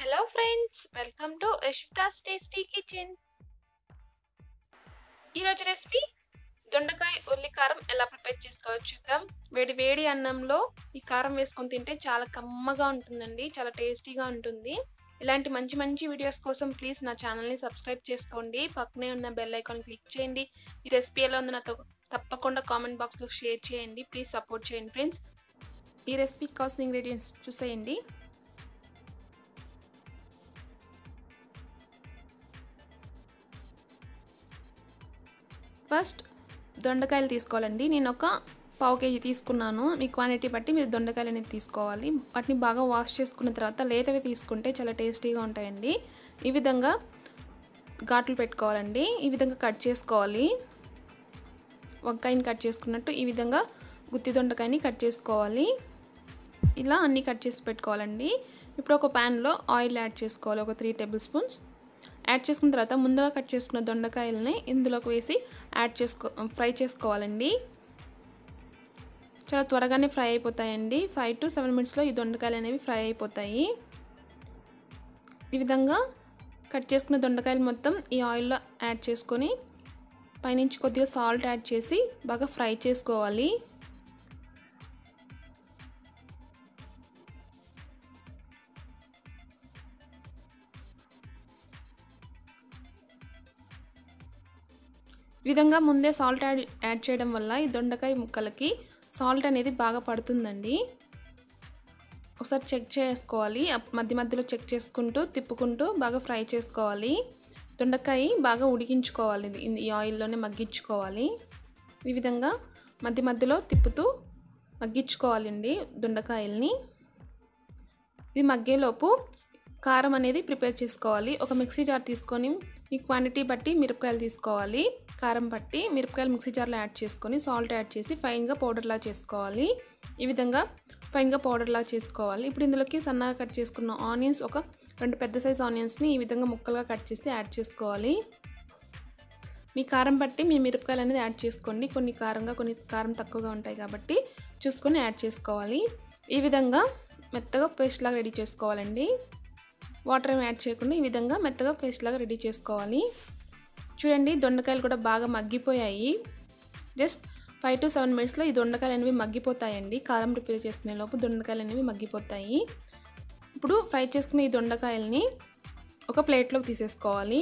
hello friends welcome to Yashwita's tasty kitchen ఈరోజు recipe దొండకాయ ఉల్లి కారం ఎలా ప్రిపేర్ చేసుకోవచ్చు చూద్దాం వేడి వేడి అన్నంలో ఈ కారం వేసుకొని తింటే చాలా కమ్మగా ఉంటుందండి చాలా టేస్టీగా ఉంటుంది ఇలాంటి మంచి మంచి వీడియోస్ కోసం ప్లీజ్ నా ఛానల్ని సబ్స్క్రైబ్ చేసుకోండి పక్కనే ఉన్న బెల్ ఐకాన్ క్లిక్ చేయండి ఈ రెసిపీ ఎలా ఉందో నాతో తప్పకుండా కామెంట్ బాక్స్లో షేర్ చేయండి ప్లీజ్ సపోర్ట్ చేయండి ఫ్రెండ్స్ ఈ రెసిపీకి కావాల్సిన ఇంగ్రీడియంట్స్ చూసేయండి ఫస్ట్ దొండకాయలు తీసుకోవాలండి నేను ఒక పావు కేజీ తీసుకున్నాను మీ క్వాంటిటీ బట్టి మీరు దొండకాయలు అనేది తీసుకోవాలి వాటిని బాగా వాష్ చేసుకున్న తర్వాత లేతవి తీసుకుంటే చాలా టేస్టీగా ఉంటాయండి ఈ విధంగా ఘాట్లు పెట్టుకోవాలండి ఈ విధంగా కట్ చేసుకోవాలి వంకాయని కట్ చేసుకున్నట్టు ఈ విధంగా గుత్తి దొండకాయని కట్ చేసుకోవాలి ఇలా అన్నీ కట్ చేసి పెట్టుకోవాలండి ఇప్పుడు ఒక ప్యాన్లో ఆయిల్ యాడ్ చేసుకోవాలి ఒక త్రీ టేబుల్ స్పూన్స్ యాడ్ చేసుకున్న తర్వాత ముందుగా కట్ చేసుకున్న దొండకాయలని ఇందులోకి వేసి యాడ్ చేసుకో ఫ్రై చేసుకోవాలండి చాలా త్వరగానే ఫ్రై అయిపోతాయండి ఫైవ్ టు సెవెన్ మినిట్స్లో ఈ దొండకాయలు అనేవి ఫ్రై అయిపోతాయి ఈ విధంగా కట్ చేసుకున్న దొండకాయలు మొత్తం ఈ ఆయిల్లో యాడ్ చేసుకొని పైనుంచి కొద్దిగా సాల్ట్ యాడ్ చేసి బాగా ఫ్రై చేసుకోవాలి ఈ విధంగా ముందే సాల్ట్ యాడ్ యాడ్ చేయడం వల్ల ఈ దొండకాయ ముక్కలకి సాల్ట్ అనేది బాగా పడుతుందండి ఒకసారి చెక్ చేసుకోవాలి మధ్య మధ్యలో చెక్ చేసుకుంటూ తిప్పుకుంటూ బాగా ఫ్రై చేసుకోవాలి దొండకాయ బాగా ఉడికించుకోవాలి ఈ ఆయిల్లోనే మగ్గించుకోవాలి ఈ విధంగా మధ్య మధ్యలో తిప్పుతూ మగ్గించుకోవాలండి దొండకాయల్ని ఇది మగ్గేలోపు కారం అనేది ప్రిపేర్ చేసుకోవాలి ఒక మిక్సీ జార్ తీసుకొని మీ క్వాంటిటీ బట్టి మిరపకాయలు తీసుకోవాలి కారం పట్టి మిరపకాయలు మిక్సీ జార్లో యాడ్ చేసుకొని సాల్ట్ యాడ్ చేసి ఫైన్గా పౌడర్లా చేసుకోవాలి ఈ విధంగా ఫైన్గా పౌడర్లా చేసుకోవాలి ఇప్పుడు ఇందులోకి సన్నగా కట్ చేసుకున్న ఆనియన్స్ ఒక రెండు పెద్ద సైజ్ ఆనియన్స్ని ఈ విధంగా ముక్కలుగా కట్ చేసి యాడ్ చేసుకోవాలి మీ కారం బట్టి మీ మిరపకాయలు అనేది యాడ్ చేసుకోండి కొన్ని కారంగా కొన్ని కారం తక్కువగా ఉంటాయి కాబట్టి చూసుకొని యాడ్ చేసుకోవాలి ఈ విధంగా మెత్తగా పేస్ట్ లాగా రెడీ చేసుకోవాలండి వాటర్ ఏమి యాడ్ చేయకుండా ఈ విధంగా మెత్తగా పేస్ట్ లాగా రెడీ చేసుకోవాలి చూడండి దొండకాయలు కూడా బాగా మగ్గిపోయాయి జస్ట్ ఫైవ్ టు సెవెన్ మినిట్స్లో ఈ దొండకాయలు అనేవి మగ్గిపోతాయండి కారం ప్రిపేర్ చేసుకునే లోపు దొండకాయలు అనేవి మగ్గిపోతాయి ఇప్పుడు ఫ్రై చేసుకున్న ఈ దొండకాయలని ఒక ప్లేట్లోకి తీసేసుకోవాలి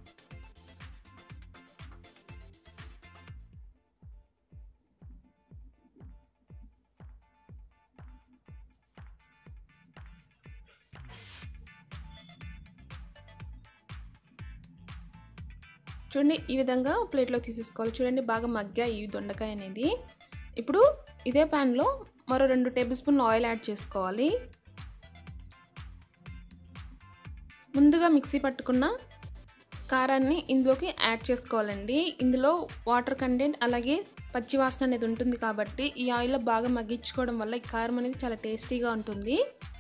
చూడండి ఈ విధంగా ప్లేట్లో తీసేసుకోవాలి చూడండి బాగా మగ్గా ఈ దొండకాయ అనేది ఇప్పుడు ఇదే ప్యాన్లో మరో రెండు టేబుల్ స్పూన్లు ఆయిల్ యాడ్ చేసుకోవాలి ముందుగా మిక్సీ పట్టుకున్న కారాన్ని ఇందులోకి యాడ్ చేసుకోవాలండి ఇందులో వాటర్ కంటెంట్ అలాగే పచ్చి వాసన అనేది ఉంటుంది కాబట్టి ఈ ఆయిల్లో బాగా మగ్గించుకోవడం వల్ల ఈ కారం అనేది చాలా టేస్టీగా ఉంటుంది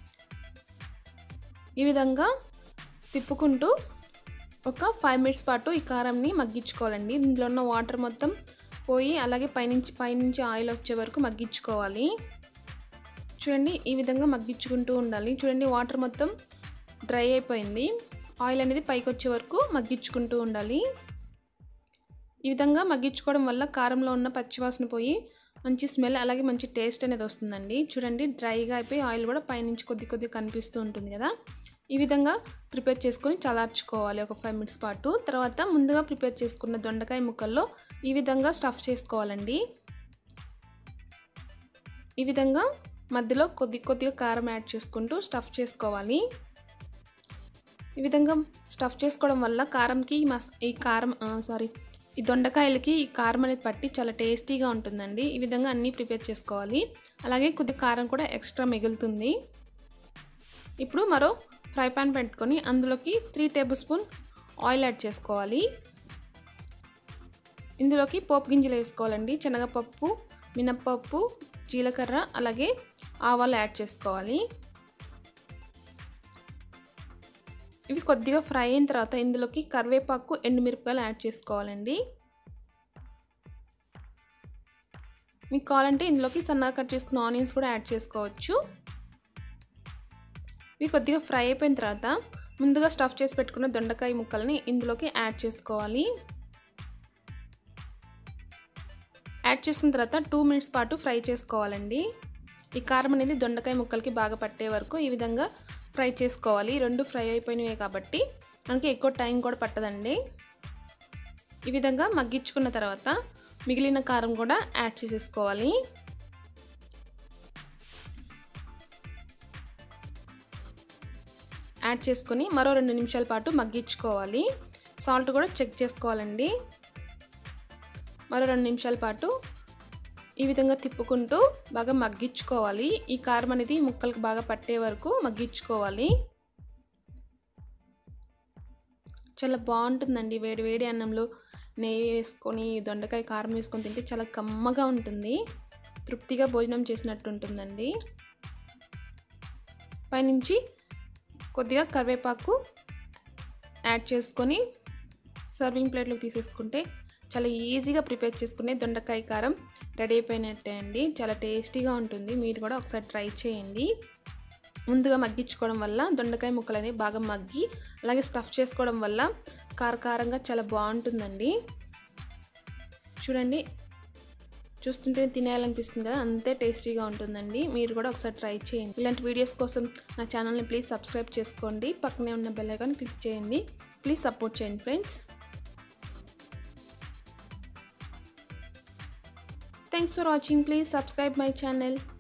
ఈ విధంగా తిప్పుకుంటూ ఒక ఫైవ్ మినిట్స్ పాటు ఈ కారంని మగ్గించుకోవాలండి ఇందులో ఉన్న వాటర్ మొత్తం పోయి అలాగే పైనుంచి పైనుంచి ఆయిల్ వచ్చే వరకు మగ్గించుకోవాలి చూడండి ఈ విధంగా మగ్గించుకుంటూ ఉండాలి చూడండి వాటర్ మొత్తం డ్రై అయిపోయింది ఆయిల్ అనేది పైకి వచ్చే వరకు మగ్గించుకుంటూ ఉండాలి ఈ విధంగా మగ్గించుకోవడం వల్ల కారంలో ఉన్న పచ్చివాసన పోయి మంచి స్మెల్ అలాగే మంచి టేస్ట్ అనేది వస్తుందండి చూడండి డ్రైగా అయిపోయి ఆయిల్ కూడా పైనుంచి కొద్ది కొద్ది కనిపిస్తూ ఉంటుంది కదా ఈ విధంగా ప్రిపేర్ చేసుకొని చల్లార్చుకోవాలి ఒక ఫైవ్ మినిట్స్ పాటు తర్వాత ముందుగా ప్రిపేర్ చేసుకున్న దొండకాయ ముక్కల్లో ఈ విధంగా స్టఫ్ చేసుకోవాలండి ఈ విధంగా మధ్యలో కొద్ది కొద్దిగా కారం యాడ్ చేసుకుంటూ స్టఫ్ చేసుకోవాలి ఈ విధంగా స్టఫ్ చేసుకోవడం వల్ల కారంకి మస్ ఈ కారం సారీ ఈ దొండకాయలకి ఈ కారం అనేది పట్టి చాలా టేస్టీగా ఉంటుందండి ఈ విధంగా అన్నీ ప్రిపేర్ చేసుకోవాలి అలాగే కొద్ది కారం కూడా ఎక్స్ట్రా మిగులుతుంది ఇప్పుడు మరో ఫ్రై పాన్ పెట్టుకొని అందులోకి three tablespoon oil add చేసుకోవాలి ఇందులోకి పోపు గింజలు వేసుకోవాలండి శనగపప్పు మినప్పప్పు జీలకర్ర అలాగే ఆవాలు యాడ్ చేసుకోవాలి ఇవి కొద్దిగా ఫ్రై అయిన తర్వాత ఇందులోకి కరివేపాకు ఎండుమిరపకాయలు యాడ్ చేసుకోవాలండి మీకు కావాలంటే ఇందులోకి సన్నగా కట్ చేసుకున్న ఆనియన్స్ కూడా యాడ్ చేసుకోవచ్చు ఇవి కొద్దిగా ఫ్రై అయిపోయిన తర్వాత ముందుగా స్టఫ్ చేసి పెట్టుకున్న దొండకాయ ముక్కల్ని ఇందులోకి యాడ్ చేసుకోవాలి యాడ్ చేసుకున్న తర్వాత టూ మినిట్స్ పాటు ఫ్రై చేసుకోవాలండి ఈ కారం అనేది దొండకాయ ముక్కలకి బాగా పట్టే వరకు ఈ విధంగా ఫ్రై చేసుకోవాలి రెండు ఫ్రై అయిపోయినవి కాబట్టి మనకి ఎక్కువ టైం కూడా పట్టదండి ఈ విధంగా మగ్గించుకున్న తర్వాత మిగిలిన కారం కూడా యాడ్ చేసేసుకోవాలి యాడ్ చేసుకొని మరో రెండు నిమిషాల పాటు మగ్గించుకోవాలి సాల్ట్ కూడా చెక్ చేసుకోవాలండి మరో రెండు నిమిషాల పాటు ఈ విధంగా తిప్పుకుంటూ బాగా మగ్గించుకోవాలి ఈ కారం అనేది ముక్కలకు బాగా పట్టే వరకు మగ్గించుకోవాలి చాలా బాగుంటుందండి వేడి వేడి అన్నంలో నెయ్యి వేసుకొని దొండకాయ కారం వేసుకొని తింటే చాలా కమ్మగా ఉంటుంది తృప్తిగా భోజనం చేసినట్టు ఉంటుందండి పైనుంచి కొద్దిగా కరివేపాకు యాడ్ చేసుకొని సర్వింగ్ ప్లేట్లోకి తీసేసుకుంటే చాలా ఈజీగా ప్రిపేర్ చేసుకునే దొండకాయ కారం రెడీ అయిపోయినట్టే అండి చాలా టేస్టీగా ఉంటుంది మీరు కూడా ఒకసారి ట్రై చేయండి ముందుగా మగ్గించుకోవడం వల్ల దొండకాయ ముక్కలు అనేవి బాగా మగ్గి అలాగే స్టఫ్ చేసుకోవడం వల్ల కారకారంగా చాలా బాగుంటుందండి చూడండి చూస్తుంటే తినేయాలనిపిస్తుంది కదా అంతే టేస్టీగా ఉంటుందండి మీరు కూడా ఒకసారి ట్రై చేయండి ఇలాంటి వీడియోస్ కోసం నా ఛానల్ని ప్లీజ్ సబ్స్క్రైబ్ చేసుకోండి పక్కనే ఉన్న బెల్ ఐకాన్ క్లిక్ చేయండి ప్లీజ్ సపోర్ట్ చేయండి friends thanks for watching please subscribe my channel